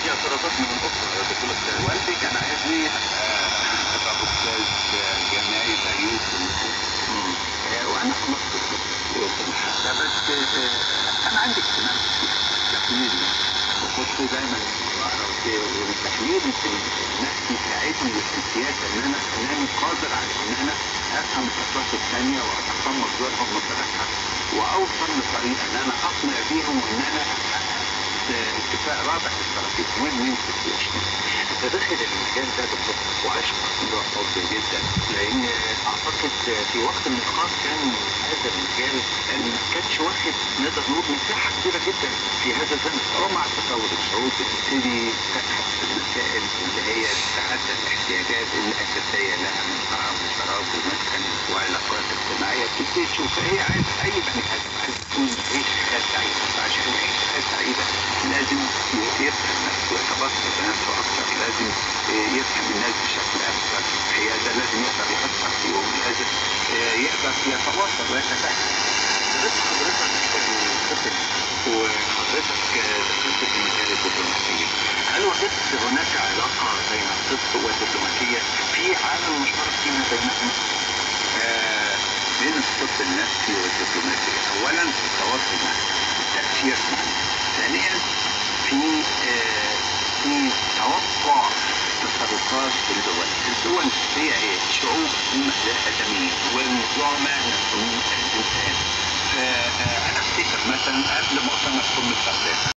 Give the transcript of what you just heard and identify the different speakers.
Speaker 1: في اعتراضات من الاسره يا دكتور اسلام
Speaker 2: والدي كان عايزني ابقى ابقى استاذ جامعي زيه في النقود آه، وانا خلصت في الحاجه بس آه، انا عندي اهتمام تحليل وكنت دايما بقرا وكده، والتحليل النفسي ساعدني في السياسه ان انا انني قادر على ان انا افهم الاطراف الثانيه واتقمص مصدرها ومصالحها واوصل لطريقه ان انا اقنع بيهم ان انا حققت اتفاق رابع للطرفين وين وين سيتويشن
Speaker 1: انت داخل المجال ده دكتور وعشق
Speaker 2: حب جدا
Speaker 1: لان اعتقد في وقت من الاوقات كان هذا المجال ما كانش واخد نقدر نقول مساحه كبيره جدا في هذا الزمن
Speaker 2: ومع تطور الشعوب بتبتدي تبحث في المسائل اللي هي تتعدى الاحتياجات الاساسيه لها من طعام وشراب ومسكن وعلاقات اجتماعيه بتبتدي تشوف هي عايز اي بني ادم عايز تكون يعيش حياه سعيده فعشان يعيش حياه سعيده لازم يفهم نفسه يتبسط بنفسه اكثر لازم يفهم الناس بشكل اكثر حياده لازم يقدر ياثر فيهم لازم يقدر يتواصل ويتفاهم
Speaker 1: بس حضرتك طفل وحضرتك دخلت في مجال الدبلوماسيه هل وجدت هناك علاقه بين الطب والدبلوماسيه في عامل مشترك فيما بينهما؟
Speaker 2: آه، بين الطب النفسي والدبلوماسية أولا في التواصل مع التأثير مع ثانيا في آه، في توقع تصرفات الدول الدول هي ايه شعوب آدمية والزعماء نفسهم الإنسان فأنا أفتكر مثلا قبل مؤتمر قمة بغداد